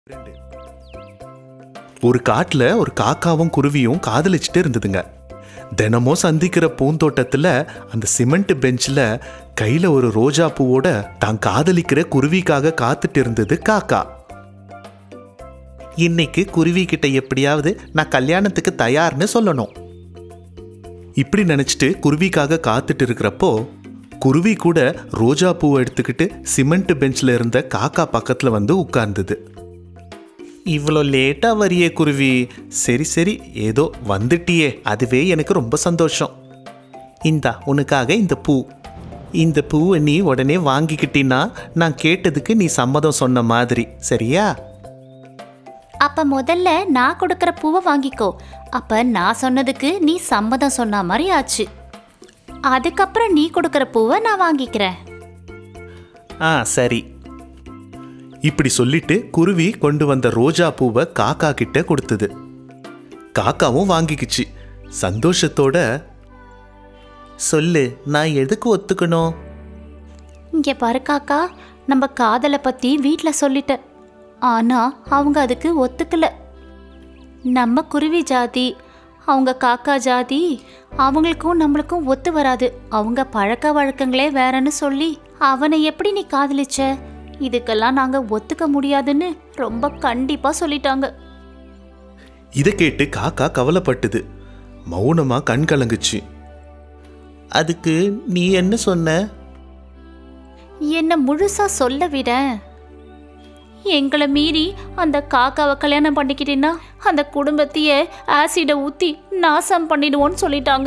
ஒரு காட்டுல ஒரு காக்காவும் குருவியும் காதலிச்சுட்டு இருந்ததுங்க தினமும் சந்திக்கிற பூந்தோட்டத்துல அந்த சிமெண்ட் பெஞ்சில் கையில ஒரு ரோஜா பூவோட தான் காதலிக்கிற குருவிக்காக காத்துட்டு இருந்தது காக்கா இன்னைக்கு குருவி கிட்ட எப்படியாவது நான் கல்யாணத்துக்கு தயார்னு சொல்லணும் இப்படி நினைச்சிட்டு குருவிக்காக காத்துட்டு இருக்கிறப்போ குருவி கூட ரோஜா பூவை எடுத்துக்கிட்டு சிமெண்ட் பெஞ்சில் இருந்த காக்கா பக்கத்தில் வந்து உட்கார்ந்தது இவ்வளோ லேட்டாக வரியே குருவி சரி சரி ஏதோ வந்துட்டியே அதுவே எனக்கு ரொம்ப சந்தோஷம் இந்தா உனக்காக இந்த பூ இந்த பூவை நீ உடனே வாங்கிக்கிட்டினா நான் கேட்டதுக்கு நீ சம்மதம் சொன்ன மாதிரி சரியா அப்ப முதல்ல நான் கொடுக்கற பூவை வாங்கிக்கோ அப்ப நான் சொன்னதுக்கு நீ சம்மதம் சொன்ன மாதிரி ஆச்சு அதுக்கப்புறம் நீ கொடுக்கற பூவை நான் வாங்கிக்கிறேன் ஆ சரி இப்படி சொல்லிட்டு குருவி கொண்டு வந்த ரோஜா பூவை காக்கா கிட்ட கொடுத்தது காக்காவும் வாங்கிக்கிச்சு சந்தோஷத்தோட சொல்லு நான் எதுக்கு ஒத்துக்கணும் இங்க பாரு காக்கா நம்ம காதலை பத்தி வீட்டில் சொல்லிட்ட ஆனா அவங்க அதுக்கு ஒத்துக்கல நம்ம குருவி ஜாதி அவங்க காக்கா ஜாதி அவங்களுக்கும் நம்மளுக்கும் ஒத்து வராது அவங்க பழக்க வழக்கங்களே வேறன்னு சொல்லி அவனை எப்படி நீ காதலிச்ச இதுக்கெல்லாம் நாங்க ஒத்துக்க முடியாதுன்னு ரொம்ப கண்டிப்பா சொல்லிட்டாங்க இதை கேட்டு காக்கா கவலைப்பட்டது மௌனமா கண் கலங்குச்சு அதுக்கு நீ என்ன சொன்ன என்ன முழுசா சொல்ல விட எங்களை மீறி அந்த காக்காவை கல்யாணம் பண்ணிக்கிட்டீன்னா அந்த குடும்பத்தையே ஆசிட ஊத்தி நாசம் பண்ணிடுவோன்னு சொல்லிட்டாங்க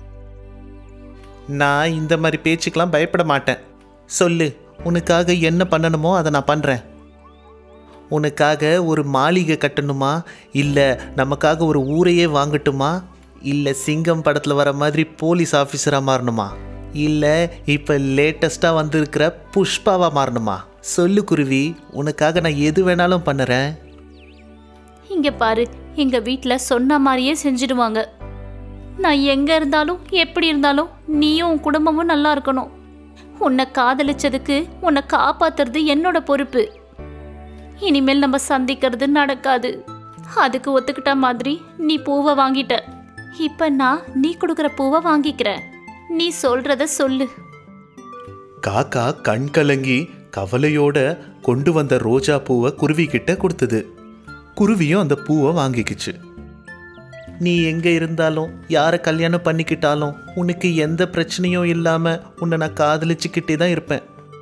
நான் இந்த மாதிரி பேச்சுக்கெல்லாம் பயப்பட மாட்டேன் சொல்லு உனக்காக என்ன பண்ணணுமோ அதை நான் பண்ணுறேன் உனக்காக ஒரு மாளிகை கட்டணுமா இல்லை நமக்காக ஒரு ஊரையே வாங்கட்டுமா இல்லை சிங்கம் படத்தில் வர மாதிரி போலீஸ் ஆஃபீஸராக மாறணுமா இல்லை இப்போ லேட்டஸ்ட்டாக வந்திருக்கிற புஷ்பாவாக மாறணுமா சொல்லு குருவி உனக்காக நான் எது வேணாலும் பண்ணுறேன் இங்க பாரு எங்க வீட்ல சொன்ன மாதிரியே செஞ்சிடுவாங்க நான் எங்க இருந்தாலும் எப்படி இருந்தாலும் நீயும் உன் குடும்பமும் நல்லா இருக்கணும் உன்னை காதலிச்சதுக்கு உன்னை காப்பாத்துறது என்னோட பொறுப்பு இனிமேல் நம்ம சந்திக்கிறது நடக்காது அதுக்கு ஒத்துக்கிட்ட மாதிரி நீ பூவை வாங்கிட்ட இப்ப நான் நீ கொடுக்குற பூவை வாங்கிக்கிறேன் நீ சொல்றத சொல்லு காக்கா கண் கலங்கி கவலையோட கொண்டு வந்த ரோஜா பூவை குருவி கிட்ட கொடுத்தது குருவியும் அந்த பூவை வாங்கிக்கிச்சு நீ எங்க இருந்தாலும் யாரை கல்யாணம் பண்ணிக்கிட்டாலும் உனக்கு எந்த பிரச்சனையும் இல்லாம உன்னை நான் காதலிச்சுக்கிட்டே தான் இருப்பேன்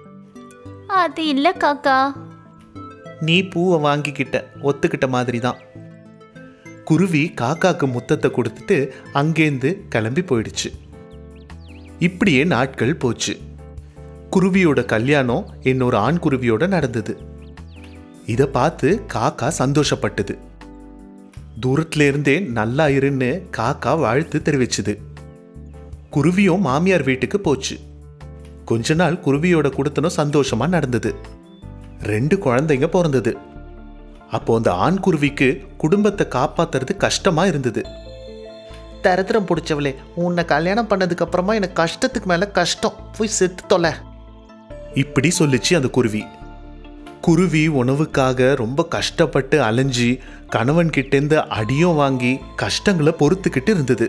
அது இல்ல காக்கா நீ பூவை வாங்கிக்கிட்ட ஒத்துக்கிட்ட மாதிரி தான் குருவி காக்காக்கு முத்தத்தை கொடுத்துட்டு அங்கேருந்து கிளம்பி போயிடுச்சு இப்படியே நாட்கள் போச்சு குருவியோட கல்யாணம் இன்னொரு ஆண் குருவியோட நடந்தது இதை பார்த்து காக்கா சந்தோஷப்பட்டது தூரத்துல இருந்தே நல்லா இருன்னு காக்கா வாழ்த்து தெரிவிச்சுது குருவியும் மாமியார் வீட்டுக்கு போச்சு கொஞ்ச நாள் குருவியோட குடுத்தனம் சந்தோஷமா நடந்தது ரெண்டு குழந்தைங்க பிறந்தது அப்போ அந்த ஆண் குருவிக்கு குடும்பத்தை காப்பாத்துறது கஷ்டமா இருந்தது தரித்திரம் பிடிச்சவளே உன்னை கல்யாணம் பண்ணதுக்கு அப்புறமா எனக்கு கஷ்டத்துக்கு மேல கஷ்டம் போய் செத்து தொலை இப்படி சொல்லிச்சு அந்த குருவி குருவி உணவுக்காக ரொம்ப கஷ்டப்பட்டு அலைஞ்சி கணவன் கிட்டேருந்து அடியும் வாங்கி கஷ்டங்களை பொறுத்துக்கிட்டு இருந்தது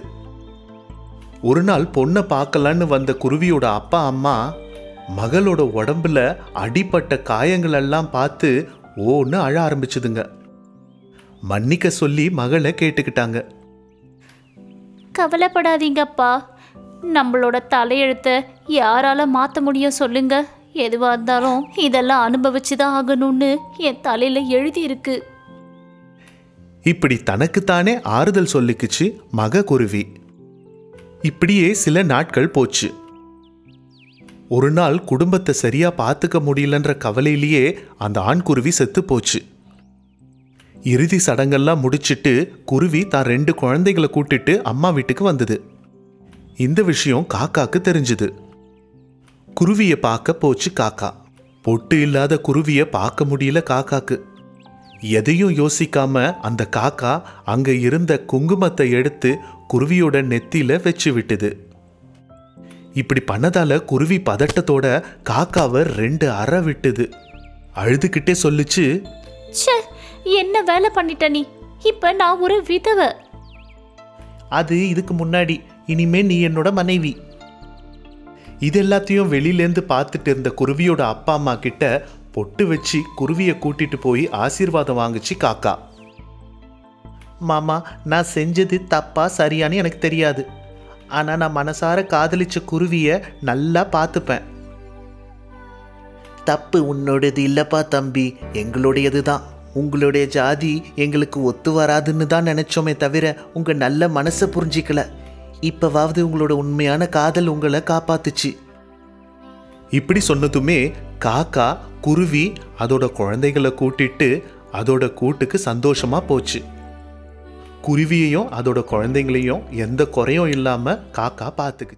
ஒரு நாள் பொண்ணை பார்க்கலான்னு வந்த குருவியோட அப்பா அம்மா மகளோட உடம்புல அடிப்பட்ட காயங்கள் எல்லாம் பார்த்து ஓன்னு அழ ஆரம்பிச்சுதுங்க மன்னிக்க சொல்லி மகளை கேட்டுக்கிட்டாங்க கவலைப்படாதீங்கப்பா நம்மளோட தலையெழுத்தை யாரால மாற்ற முடியும் சொல்லுங்க எதுவாக இருந்தாலும் இதெல்லாம் அனுபவிச்சு தான் ஆகணும்னு என் தலையில எழுதி இருக்கு இப்படி தனக்குத்தானே ஆறுதல் சொல்லிக்குச்சு மக குருவி இப்படியே சில நாட்கள் போச்சு ஒரு நாள் குடும்பத்தை சரியா பார்த்துக்க முடியலன்ற கவலையிலேயே அந்த ஆண் குருவி செத்து போச்சு இறுதி சடங்கெல்லாம் முடிச்சிட்டு குருவி தான் ரெண்டு குழந்தைகளை கூட்டிட்டு அம்மா வீட்டுக்கு வந்தது இந்த விஷயம் காக்காக்கு தெரிஞ்சுது குருவியை பார்க்க போச்சு காக்கா பொட்டு இல்லாத குருவியை பார்க்க முடியல காக்காக்கு எதையும் யோசிக்காம அந்த காக்கா அங்க இருந்த குங்குமத்தை எடுத்து குருவியோட நெத்தியில வச்சு விட்டுது இப்படி பண்ணதால குருவி பதட்டத்தோட காக்காவை ரெண்டு அற விட்டுது அழுதுகிட்டே சொல்லுச்சு ச்சே என்ன வேலை பண்ணிட்ட நீ இப்ப நான் ஒரு விதவை அது இதுக்கு முன்னாடி இனிமே நீ என்னோட மனைவி இது எல்லாத்தையும் வெளியிலேருந்து பார்த்துட்டு இருந்த குருவியோட அப்பா அம்மா கிட்ட பொட்டு வச்சு குருவியை கூட்டிட்டு போய் ஆசீர்வாதம் வாங்குச்சு காக்கா மாமா நான் செஞ்சது தப்பா சரியான்னு எனக்கு தெரியாது ஆனால் நான் மனசார காதலிச்ச குருவியை நல்லா பார்த்துப்பேன் தப்பு உன்னோடது இல்லப்பா தம்பி எங்களுடையது தான் உங்களுடைய ஜாதி எங்களுக்கு ஒத்து வராதுன்னு தான் நினைச்சோமே தவிர உங்க நல்ல மனசை புரிஞ்சிக்கல இப்பவாவது உங்களோட உண்மையான காதல் உங்களை காப்பாத்துச்சு இப்படி சொன்னதுமே காக்கா குருவி அதோட குழந்தைகளை கூட்டிட்டு அதோட கூட்டுக்கு சந்தோஷமா போச்சு குருவியையும் அதோட குழந்தைங்களையும் எந்த குறையும் இல்லாம காக்கா பார்த்துக்குச்சு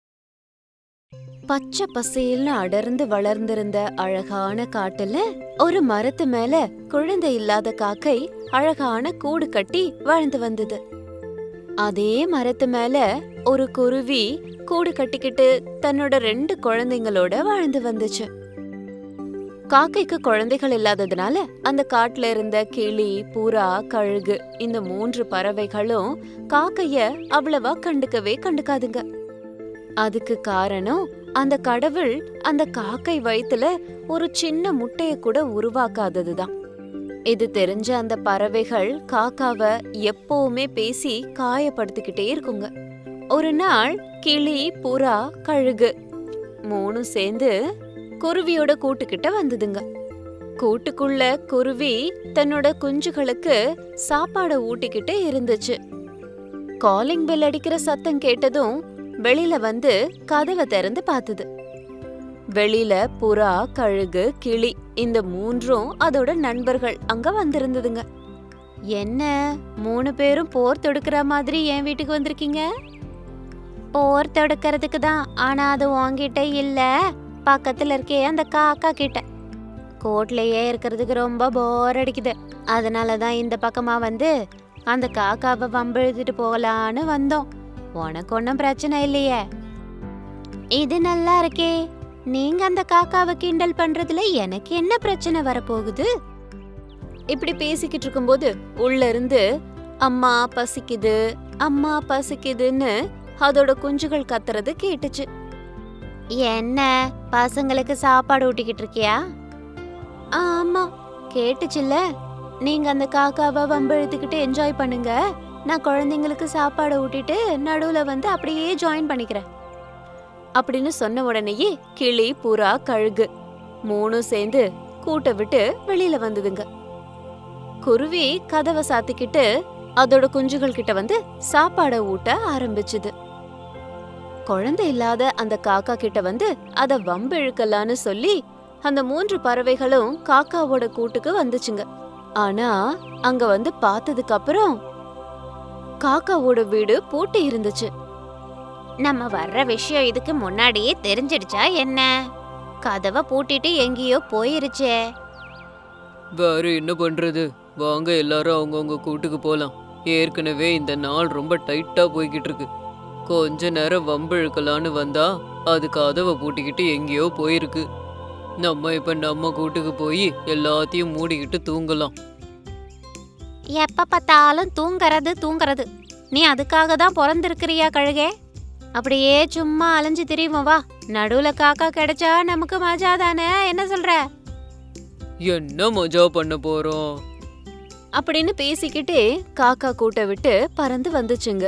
பச்சை பசேல்னு அடர்ந்து வளர்ந்திருந்த அழகான காட்டுல ஒரு மரத்து மேல குழந்தை இல்லாத காக்கை அழகான கூடு கட்டி வாழ்ந்து வந்தது அதே மரத்து மேல ஒரு குருவி கூடு கட்டிக்கிட்டு தன்னோட ரெண்டு குழந்தைங்களோட வாழ்ந்து வந்துச்சு காக்கைக்கு குழந்தைகள் இல்லாததுனால அந்த காட்டுல இருந்த கிளி புறா கழுகு இந்த மூன்று பறவைகளும் காக்கைய அவ்வளவா கண்டுக்கவே கண்டுக்காதுங்க அதுக்கு காரணம் அந்த கடவுள் அந்த காக்கை வயித்துல ஒரு சின்ன முட்டைய கூட உருவாக்காததுதான் இது தெரிஞ்ச அந்த பறவைகள் காக்காவ எப்பவுமே பேசி காயப்படுத்திக்கிட்டே இருக்குங்க ஒரு நாள் கிளி புறா கழுகு மூணும் சேர்ந்து குருவியோட கூட்டுக்கிட்ட வந்ததுங்க கூட்டுக்குள்ள குருவி தன்னோட குஞ்சுகளுக்கு சாப்பாடை ஊட்டிக்கிட்டு இருந்துச்சு காலிங் பெல் அடிக்கிற சத்தம் கேட்டதும் வெளியில வந்து கதவை திறந்து பார்த்தது வெளியில புறா கழுகு கிளி இந்த மூன்றும் அதோட நண்பர்கள் அங்க வந்திருந்ததுங்க என்ன மூணு பேரும் போர் தொடுக்கிற மாதிரி என் வீட்டுக்கு வந்திருக்கீங்க போர் தொடுக்கிறதுக்கு தான் ஆனா அது உன்கிட்ட இல்ல பக்கத்துல இருக்கே அந்த காக்கா கிட்ட கோட்லயே இருக்கிறதுக்கு ரொம்ப போர் அடிக்குது அதனால தான் இந்த பக்கமா வந்து அந்த காக்காவை வம்பிழுத்துட்டு போகலான்னு வந்தோம் உனக்கு ஒன்றும் பிரச்சனை இல்லையே இது நல்லா இருக்கே நீங்க அந்த காக்காவை கிண்டல் பண்றதுல எனக்கு என்ன பிரச்சனை வரப்போகுது இப்படி பேசிக்கிட்டு இருக்கும்போது உள்ள இருந்து அம்மா பசிக்குது அம்மா பசிக்குதுன்னு அதோட குஞ்சுகள் கத்துறது கேட்டுச்சு என்ன பசங்களுக்கு சாப்பாடு ஊட்டிக்கிட்டு இருக்கியா ஆமா கேட்டுச்சுல்ல நீங்க அந்த காக்காவை வம்பிழுத்துக்கிட்டு என்ஜாய் பண்ணுங்க நான் குழந்தைங்களுக்கு சாப்பாடு ஊட்டிட்டு நடுவுல வந்து அப்படியே ஜாயின் பண்ணிக்கிறேன் அப்படின்னு சொன்ன உடனேயே கிளி புறா கழுகு மூணும் சேர்ந்து கூட்ட விட்டு வெளியில வந்ததுங்க குருவி கதவை சாத்திக்கிட்டு அதோட குஞ்சுகள் கிட்ட வந்து சாப்பாடை ஊட்ட ஆரம்பிச்சுது குழந்தை இல்லாத அந்த காக்கா கிட்ட வந்து அத வம்பு இழுக்கலான்னு சொல்லி அந்த மூன்று பறவைகளும் காக்காவோட கூட்டுக்கு வந்துச்சுங்க ஆனா அங்க வந்து பார்த்ததுக்கு அப்புறம் காக்காவோட வீடு பூட்டி இருந்துச்சு நம்ம வர்ற விஷயம் இதுக்கு முன்னாடியே தெரிஞ்சிடுச்சா என்ன கதவை பூட்டிட்டு எங்கேயோ போயிருச்சே வேற என்ன பண்றது வாங்க எல்லாரும் அவங்கவுங்க கூட்டுக்கு போலாம் ஏற்கனவே இந்த நாள் ரொம்ப டைட்டா போய்கிட்டு இருக்கு கொஞ்ச நேரம் வம்பு இழுக்கலான்னு வந்தா அது கதவை பூட்டிக்கிட்டு எங்கேயோ போயிருக்கு நம்ம இப்ப நம்ம கூட்டுக்கு போய் எல்லாத்தையும் மூடிக்கிட்டு தூங்கலாம் எப்ப பார்த்தாலும் தூங்கறது தூங்கறது நீ அதுக்காக தான் பிறந்திருக்கிறியா கழுகே அப்படியே சும்மா அலைஞ்சு திரியுமா வா நடுவுல காக்கா கிடைச்சா நமக்கு மஜா தானே என்ன சொல்ற என்ன மஜா பண்ண போறோம் அப்படின்னு பேசிக்கிட்டே காக்கா கூட்ட விட்டு பறந்து வந்துச்சுங்க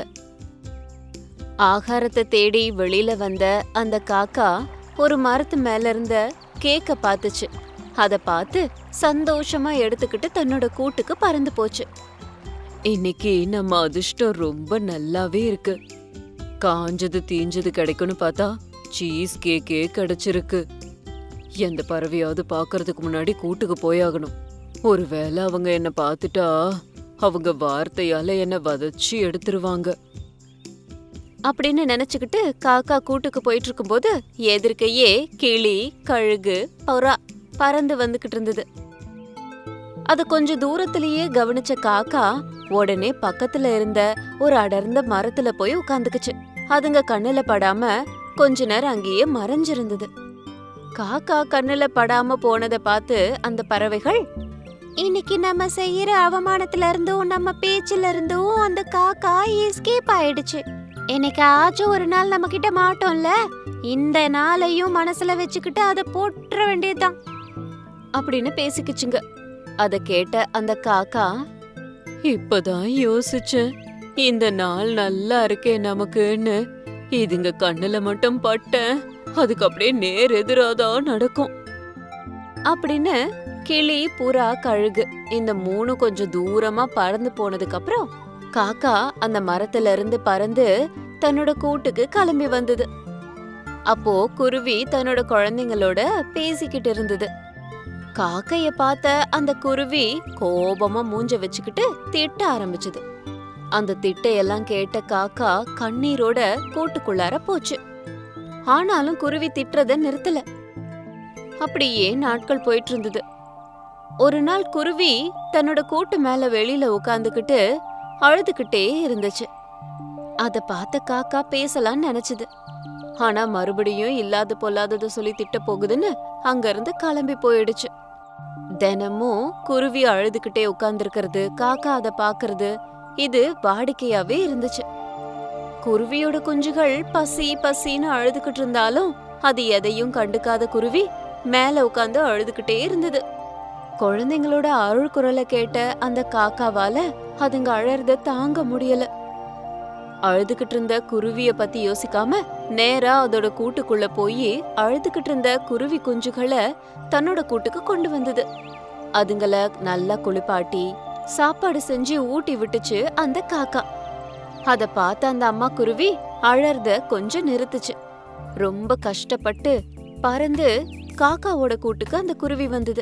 ஆகாரத்தை தேடி வெளியில வந்த அந்த காக்கா ஒரு மரத்து மேல இருந்த கேக்க பார்த்துச்சு அத பார்த்து சந்தோஷமா எடுத்துக்கிட்டு தன்னோட கூட்டுக்கு பறந்து போச்சு இன்னைக்கு நம்ம அதிர்ஷ்டம் ரொம்ப நல்லாவே இருக்கு காஞ்சது தீஞ்சது கிடைக்கும்னு பார்த்தா சீஸ் கேக்கே கிடைச்சிருக்கு எந்த பறவையாவது பார்க்கறதுக்கு முன்னாடி கூட்டுக்கு போயாகணும் ஒருவேளை அவங்க என்ன பார்த்துட்டா அவங்க வார்த்தையால என்ன வதச்சி எடுத்துருவாங்க அப்படின்னு நினைச்சுக்கிட்டு காக்கா கூட்டுக்கு போயிட்டு இருக்கும்போது எதிர்க்கையே கிளி கழுகு புறா பறந்து வந்துகிட்டு இருந்தது அது கொஞ்ச தூரத்திலேயே கவனிச்ச காக்கா உடனே பக்கத்துல இருந்த ஒரு அடர்ந்த மரத்துல போய் உட்காந்துக்குச்சு அதுங்க கண்ணுல படாம கொஞ்ச நேரம் அங்கேயே மறைஞ்சிருந்தது காக்கா கண்ணுல படாம போனதை பார்த்து அந்த பறவைகள் இன்னைக்கு நம்ம செய்யற அவமானத்துல இருந்தும் நம்ம பேச்சுல இருந்தும் அந்த காக்கா எஸ்கேப் ஆயிடுச்சு என்னைக்காச்சும் ஒரு நாள் நம்ம கிட்ட மாட்டோம்ல இந்த நாளையும் மனசுல வச்சுக்கிட்டு அதை போட்டுற வேண்டியதுதான் அப்படின்னு பேசிக்கிச்சுங்க அத கேட்ட அந்த காக்கா இப்பதான் யோசிச்சேன் இந்த நாள் நல்லா இருக்கே நமக்குன்னு இதுங்க கண்ணுல மட்டும் பட்டேன் அதுக்கு அப்படியே நேர் எதிராதான் நடக்கும் அப்படின்னு கிளி புறா கழுகு இந்த மூணு கொஞ்சம் தூரமா பறந்து போனதுக்கு அப்புறம் காக்கா அந்த மரத்துல இருந்து பறந்து தன்னோட கூட்டுக்கு கிளம்பி வந்தது அப்போ குருவி தன்னோட குழந்தைங்களோட பேசிக்கிட்டு இருந்தது காக்கைய பார்த்த அந்த குருவி கோபமா மூஞ்ச வச்சுக்கிட்டு திட்ட ஆரம்பிச்சது அந்த திட்டையெல்லாம் கேட்ட காக்கா கண்ணீரோட கூட்டுக்குள்ளார போச்சு ஆனாலும் குருவி திட்டுறத நிறுத்தல அப்படியே நாட்கள் போயிட்டு இருந்தது ஒரு நாள் குருவி தன்னோட கூட்டு மேல வெளியில உட்காந்துக்கிட்டு அழுதுகிட்டே இருந்துச்சு அத பார்த்த காக்கா பேசலாம்னு நினைச்சது ஆனா மறுபடியும் இல்லாத பொல்லாதத சொல்லி திட்ட போகுதுன்னு அங்கிருந்து கிளம்பி போயிடுச்சு தினமும் குருவி அழுதுகிட்டே உட்கார்ந்துருக்கிறது காக்கா அத பாக்குறது இது வாடிக்கையாவே இருந்துச்சு குருவியோட குஞ்சுகள் பசி பசின்னு அழுதுகிட்டு இருந்தாலும் அது எதையும் கண்டுக்காத குருவி மேல உட்காந்து அழுதுகிட்டே இருந்தது குழந்தைங்களோட அருள் குரலை கேட்ட அந்த காக்காவால அதுங்க அழறத தாங்க முடியல அழுதுகிட்டு இருந்த குருவிய பத்தி யோசிக்காம நேரா அதோட கூட்டுக்குள்ள போய் அழுதுகிட்டு இருந்த குருவி குஞ்சுகளை தன்னோட கூட்டுக்கு கொண்டு வந்தது அதுங்கள நல்லா குளிப்பாட்டி சாப்பாடு செஞ்சு ஊட்டி விட்டுச்சு அந்த காக்கா அத பார்த்த அந்த அம்மா குருவி அழறத கொஞ்சம் நிறுத்துச்சு ரொம்ப கஷ்டப்பட்டு பறந்து காக்காவோட கூட்டுக்கு அந்த குருவி வந்தது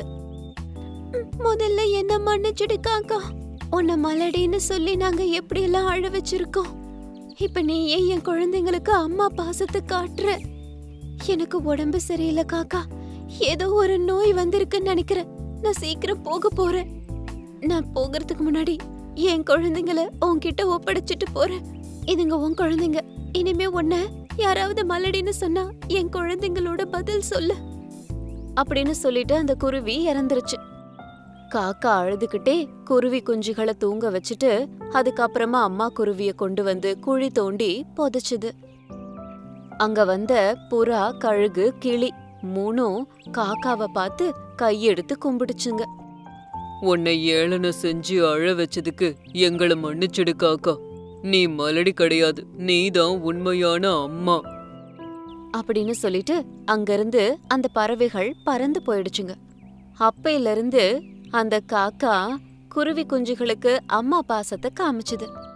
முதல்ல என்ன மன்னிச்சுடு காக்கா உன்னை மலடின்னு சொல்லி நாங்க எப்படி எல்லாம் அழ வச்சிருக்கோம் இப்ப நீ ஏன் என் குழந்தைங்களுக்கு அம்மா பாசத்தை காட்டுற எனக்கு உடம்பு சரியில்லை காக்கா ஏதோ ஒரு நோய் வந்திருக்குன்னு நினைக்கிறேன் நான் சீக்கிரம் போக போறேன் நான் போகிறதுக்கு முன்னாடி என் குழந்தைங்கள உன்கிட்ட ஒப்படைச்சிட்டு போறேன் இதுங்க உன் குழந்தைங்க இனிமே உன்னை யாராவது மலடின்னு சொன்னா என் குழந்தைங்களோட பதில் சொல்லு அப்படின்னு சொல்லிட்டு அந்த குருவி இறந்துருச்சு காக்கா அழுதுகிட்டே குருவி குஞ்சுகளை தூங்க வச்சுட்டு அதுக்கப்புறமா அம்மா குருவிய கொண்டு வந்து குழி தோண்டி புதைச்சுது அங்க வந்த புறா கழுகு கிளி மூணும் காக்காவை பார்த்து கையெடுத்து கும்பிடுச்சுங்க உன்னை ஏளன செஞ்சு அழ வச்சதுக்கு எங்களை மன்னிச்சிடு காக்கா நீ மலடி கிடையாது நீதான் உண்மையான அம்மா அப்படின்னு சொல்லிட்டு அங்கிருந்து அந்த பறவைகள் பறந்து போயிடுச்சுங்க அப்பையில இருந்து அந்த காக்கா குருவி குஞ்சுகளுக்கு அம்மா பாசத்தை காமிச்சுது